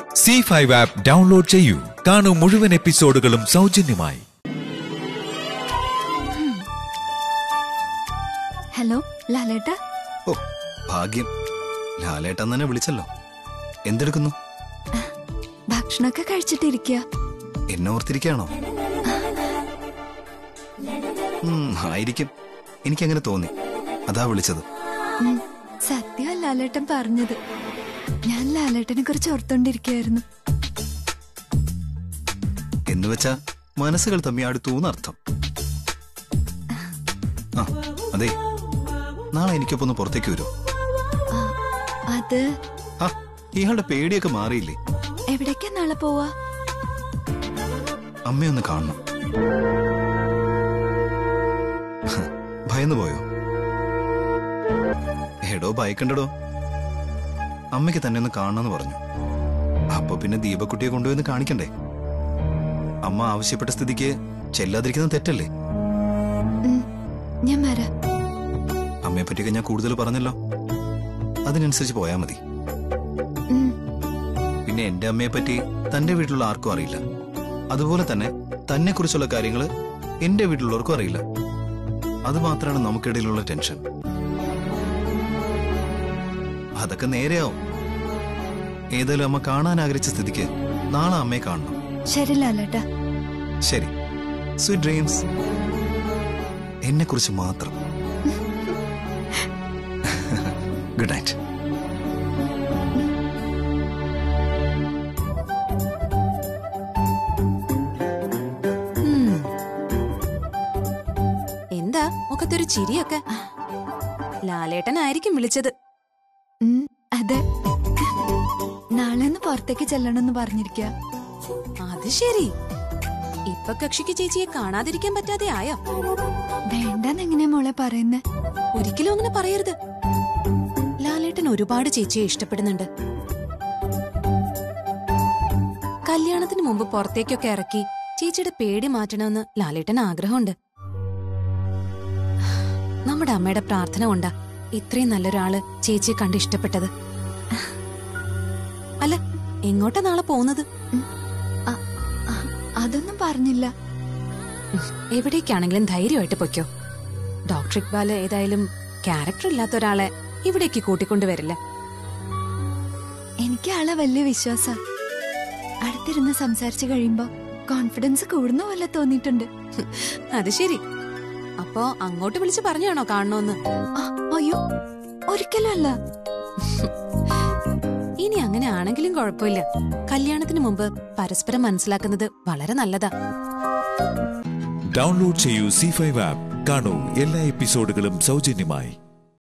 C five app download ചെയ്യൂ കാണൂ മുഴുവൻ എപ്പിസോഡുകളും സൗജന്യമായി ഹലോ ലാലേട്ട ഓ ഭാഗ്യം ലാലേട്ടൻ തന്നെ വിളിച്ചല്ലോ എന്തെടുക്കുന്നു ഭക്ഷണമൊക്കെ കഴിച്ചിട്ടിരിക്കുക എന്നെ ഓർത്തിരിക്കുകയാണോ ഉം, ആയിരിക്കും എനിക്കങ്ങനെ തോന്നി അതാ വിളിച്ചത് സത്യം ലാലേട്ടൻ പറഞ്ഞത് ഞാൻ ലാലേട്ടനെ കുറിച്ച് ഓർത്തോണ്ടിരിക്കുകയായിരുന്നു എന്ന് വെച്ചാ മനസ്സുകൾ തമ്മി അടുത്തൂന്നർത്ഥം ആ അതെ നാളെ എനിക്കൊപ്പം ഒന്ന് പുറത്തേക്ക് വരൂ ആ, അത് ആ ഇയാളുടെ പേടിയൊക്കെ മാറിയില്ലേ എവിടേക്കാ നാളെ പോവാ അമ്മയൊന്ന് കാണണം ഹ, ഭയന്നു പോയോ എടോ ഭയക്കണ്ടടോ അമ്മയ്ക്ക് തന്നെ ഒന്ന് കാണണമെന്ന് പറഞ്ഞു അപ്പൊ പിന്നെ ദീപക്കുട്ടിയെ കൊണ്ടുവന്ന് കാണിക്കണ്ടേ അമ്മ ആവശ്യപ്പെട്ട സ്ഥിതിക്ക് ചെല്ലാതിരിക്കുന്നത് തെറ്റല്ലേ ഉം, ഞാൻ വരാം അമ്മയെ പറ്റിയൊക്കെ ഞാൻ കൂടുതൽ പറഞ്ഞല്ലോ അതിനനുസരിച്ച് പോയാ മതി ഉം, പിന്നെ എന്റെ അമ്മയെ പറ്റി തന്റെ വീട്ടിലുള്ള ആർക്കും അറിയില്ല അതുപോലെ തന്നെ തന്നെ കുറിച്ചുള്ള കാര്യങ്ങൾ എന്റെ വീട്ടിലുള്ളവർക്കും അറിയില്ല അത് മാത്രമാണ് നമുക്കിടയിലുള്ള ടെൻഷൻ അതൊക്കെ നേരെയാവും ഏതായാലും അമ്മ കാണാൻ ആഗ്രഹിച്ച സ്ഥിതിക്ക് നാളെ അമ്മയെ കാണണം ശരി ലാലേട്ട ശരി സ്വീറ്റ് ഡ്രീംസ് എന്നെ കുറിച്ച് മാത്രം ഗുഡ് നൈറ്റ് ഉം. എന്താ മുഖത്തൊരു ചിരിയൊക്കെ ലാലേട്ടനായിരിക്കും വിളിച്ചത് ഉം, അതെ നാളെ ഒന്ന് പുറത്തേക്ക് ചെല്ലണമെന്ന് പറഞ്ഞിരിക്കുക അത് ശരി ഇപ്പൊ കക്ഷിക്ക് ചേച്ചിയെ കാണാതിരിക്കാൻ പറ്റാതെ ആയോ വേണ്ടെന്ന് എങ്ങനെയാ മോളെ പറയുന്നേ ഒരിക്കലും അങ്ങനെ പറയരുത് ലാലേട്ടൻ ഒരുപാട് ചേച്ചിയെ ഇഷ്ടപ്പെടുന്നുണ്ട് കല്യാണത്തിന് മുമ്പ് പുറത്തേക്കൊക്കെ ഇറക്കി ചേച്ചിയുടെ പേടി മാറ്റണമെന്ന് ലാലേട്ടൻ ആഗ്രഹമുണ്ട് നമ്മുടെ അമ്മയുടെ പ്രാർത്ഥന കൊണ്ടാ ഇത്രയും നല്ലൊരാള് ചേച്ചിയെ കണ്ട് ഇഷ്ടപ്പെട്ടത് അല്ല എങ്ങോട്ടാ നാളെ പോകുന്നത് ആ, ആ, അതൊന്നും പറഞ്ഞില്ല ഉം, എവിടേക്കാണെങ്കിലും ധൈര്യമായിട്ട് പൊയ്ക്കോ ഡോക്ടർ ഇക്ബാല് ഏതായാലും ക്യാരക്ടർ ഇല്ലാത്ത ഒരാളെ ഇവിടേക്ക് കൂട്ടിക്കൊണ്ടുവരില്ല എനിക്ക് ആളെ വലിയ വിശ്വാസ അടുത്തിരുന്ന് സംസാരിച്ചു കഴിയുമ്പോ കോൺഫിഡൻസ് കൂടുന്ന പോലെ തോന്നിയിട്ടുണ്ട് അത് ശരി അപ്പോ അങ്ങോട്ട് വിളിച്ച് പറഞ്ഞാണോ കാണണോന്ന് ആ, അയ്യോ ഒരിക്കലും അല്ല ഇനി അങ്ങനെ ആണെങ്കിലും കുഴപ്പമില്ല കല്യാണത്തിന് മുമ്പ് പരസ്പരം മനസ്സിലാക്കുന്നത് വളരെ നല്ലതാ ഡൗൺലോഡ് ചെയ്യൂ സി ഫൈവ് ആപ്പ് കാണൂ എല്ലാ എപ്പിസോഡുകളും സൗജന്യമായി